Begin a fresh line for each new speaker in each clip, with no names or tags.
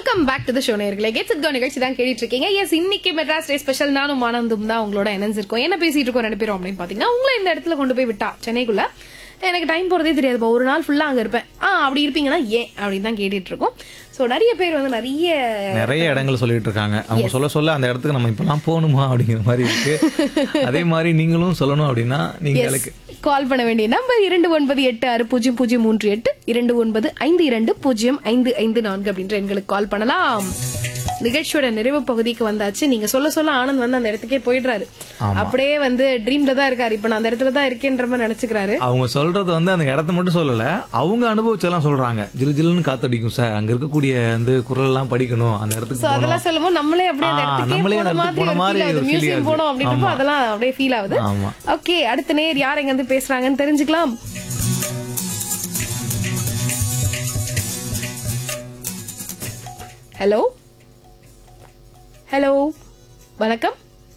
Welcome back to the show நேர்களே get set go நிகழ்ச்சி தான் கேட்டுட்டு இருக்கீங்க எஸ் இன்னைக்கு மெட்ராஸ் டே ஸ்பெஷல் நானும் ஆனந்தும் தான் உங்களோட இணைஞ்சிருக்கோம் என்ன பேசிட்டு இருக்கோம் ரெண்டு பேரும் அப்படின்னு பாத்தீங்கன்னா உங்களை இந்த இடத்துல கொண்டு போய் விட்டா சென்னைக்குள்ள எனக்கு டைம் போறதே தெரியாதுப்பா ஒரு நாள் ஃபுல்லா அங்க இருப்பேன் ஆ அப்படி இருப்பீங்கன்னா ஏன் அப்படின்னு தான் கேட்டுட்டு இருக்கோம் சோ நிறைய பேர் வந்து நிறைய
நிறைய இடங்கள் சொல்லிட்டு இருக்காங்க அவங்க சொல்ல சொல்ல அந்த இடத்துக்கு நம்ம இப்பெல்லாம் போகணுமா அப்படிங்கிற மாதிரி இருக்கு அதே மாதிரி நீங்களும் சொல்லணும் அப்படின்னா நீங்க எனக்கு
கால் பண்ண வேண்டிய நம்பர் இரண்டு ஒன்பது எட்டு ஆறு பூஜ்ஜியம் பூஜ்ஜியம் மூன்று எட்டு இரண்டு ஒன்பது ஐந்து இரண்டு பூஜ்ஜியம் ஐந்து ஐந்து நான்கு அப்படின்ற எண்களுக்கு கால் பண்ணலாம் நிகழ்ச்சியோட நிறைவு பகுதிக்கு வந்தாச்சு நீங்க சொல்ல சொல்ல ஆனந்த் வந்து அந்த இடத்துக்கே போயிடுறாரு அப்படியே வந்து ட்ரீம்ல தான் இருக்காரு இப்ப நான் அந்த இடத்துல தான் இருக்கேன்ற மாதிரி நினைச்சுக்கிறாரு
அவங்க சொல்றது வந்து அந்த இடத்த மட்டும் சொல்லல அவங்க அனுபவிச்செல்லாம் சொல்றாங்க ஜிலு ஜிலுன்னு காத்தடிக்கும் சார் அங்க இருக்கக்கூடிய வந்து குரல் எல்லாம் படிக்கணும் அந்த இடத்துக்கு
சோ
போகணும்
அதெல்லாம் சொல்லும்போது நம்மளே அப்படியே அந்த
ஆ,
இடத்துக்கே
நம்மளே
போன
அந்த இடத்துக்கு
மாதிரி
போன
ஒரு feel ஆகுது
மாதிரி ஒரு feel
மியூசியம்
ஆகுது.
போனோம் அப்படின்றப்போ
ஆமா.
அதெல்லாம் அப்படியே ஃபீல் ஆகுது
ஆமா.
ஓகே அடுத்த நேர் யார் எங்க இருந்து பேசுறாங்கன்னு தெரிஞ்சுக்கலாம் ஹலோ ஹலோ வணக்கம்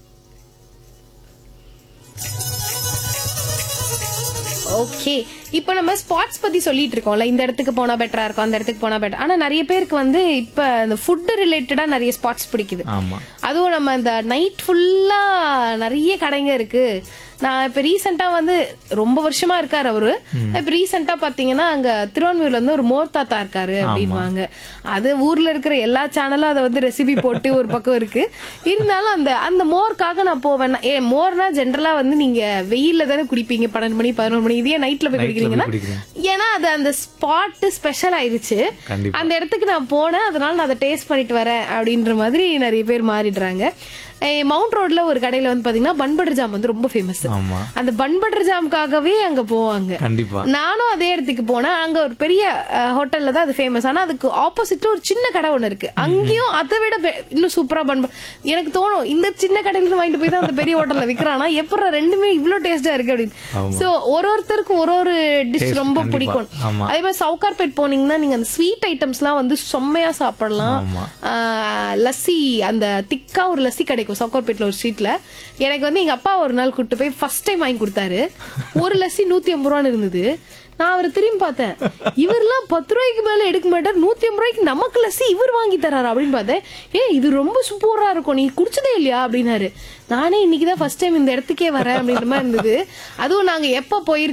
ஓகே இப்போ நம்ம ஸ்பாட்ஸ் பத்தி சொல்லிட்டு இருக்கோம்ல இந்த இடத்துக்கு போனா பெட்டரா இருக்கும் அந்த இடத்துக்கு போனா பெட்டர் ஆனா நிறைய பேருக்கு வந்து இப்ப இந்த ஃபுட் ரிலேட்டடா நிறைய ஸ்பாட்ஸ் பிடிக்குது
ஆமா
அதுவும் நம்ம இந்த நைட் ஃபுல்லா நிறைய கடைங்க இருக்கு நான் இப்ப ரீசெண்டா வந்து ரொம்ப வருஷமா இருக்காரு அவரு இப்ப ரீசெண்டா பாத்தீங்கன்னா அங்க திருவான்மையூர்ல இருந்து ஒரு மோர் தாத்தா இருக்காரு அப்படின்வாங்க அது ஊர்ல இருக்கிற எல்லா சேனலும் அதை வந்து ரெசிபி போட்டு ஒரு பக்கம் இருக்கு இருந்தாலும் அந்த அந்த மோர்க்காக நான் போவேன் ஏ மோர்னா ஜென்ரலா வந்து நீங்க வெயில்ல தானே குடிப்பீங்க பன்னெண்டு மணி பதினொரு மணி இதே நைட்ல போய் குடிக்கிறீங்கன்னா
குடிக்கிறீங்க.
ஏன்னா அது அந்த ஸ்பாட் ஸ்பெஷல் ஆயிருச்சு
கண்டிப்பா.
அந்த இடத்துக்கு நான் போனேன் அதனால நான் அதை டேஸ்ட் பண்ணிட்டு வரேன் அப்படின்ற மாதிரி நிறைய பேர் மாறிடுறாங்க ஏய், மவுண்ட் ரோட்ல ஒரு கடையில வந்து பாத்தீங்கன்னா பன் பட்டர் ஜாம் வந்து ரொம்ப ஃபேமஸ்
ஆமா
அந்த பன் பட்டர் ஜாமுக்காகவே அங்க போவாங்க
கண்டிப்பா
நானும் அதே இடத்துக்கு போனேன் அங்க ஒரு பெரிய ஹோட்டல்ல தான் அது ஃபேமஸ் ஆனா அதுக்கு ஆப்போசிட்ல ஒரு சின்ன கடை ஒண்ணு இருக்கு அங்கேயும் அதை விட பெ- இன்னும் சூப்பரா பன் ப- எனக்கு தோணும் இந்த சின்ன கடையில இருந்து வாங்கிட்டு போய் தான் அந்த பெரிய ஹோட்டல்ல விக்கிறானா எப்பறம் ரெண்டுமே இவ்ளோ டேஸ்டா இருக்கு அப்படின்னு சோ ஒரு ஒருத்தருக்கும் ஒரு ஒரு டிஷ்
Taste
ரொம்ப
கண்டிப்பா.
பிடிக்கும்
ஆமா.
அதே மாதிரி சவுகார்பேட் போனீங்கன்னா நீங்க அந்த ஸ்வீட் ஐட்டம்ஸ்லாம் வந்து செம்மையா சாப்பிடலாம்
ஆமா.
ஆஹ், லஸ்ஸி அந்த திக்கா ஒரு லஸ்ஸி கிடைக்கும் சவுகார்பேட்ல ஒரு ஸ்ட்ரீட்ல எனக்கு வந்து எங்க அப்பா ஒரு நாள் கூட்டு போய் ஃபர்ஸ்ட் டைம் வாங்கி கொடுத்தாரு ஒரு லஸ்ஸி நூத்தி ஐம்பது ரூபான்னு இருந்தது நான் அவரை திரும்பி பார்த்தேன் இவர்லாம் பத்து ரூபாய்க்கு மேல எடுக்க மாட்டார் நூத்தி ஐம்பது ரூபாய்க்கு நமக்கு லஸ்ஸி இவர் வாங்கி தராரு அப்படின்னு பார்த்தேன் ஏ இது ரொம்ப சூப்பரா இருக்கும் நீ குடிச்சதே இல்லையா அப்படின்னாரு நானே இன்னைக்குதான் ஃபர்ஸ்ட் டைம் இந்த இடத்துக்கே வரேன் அப்படின்ற மாதிரி இருந்தது அதுவும் நாங்க எப்ப போயிருக்கோம்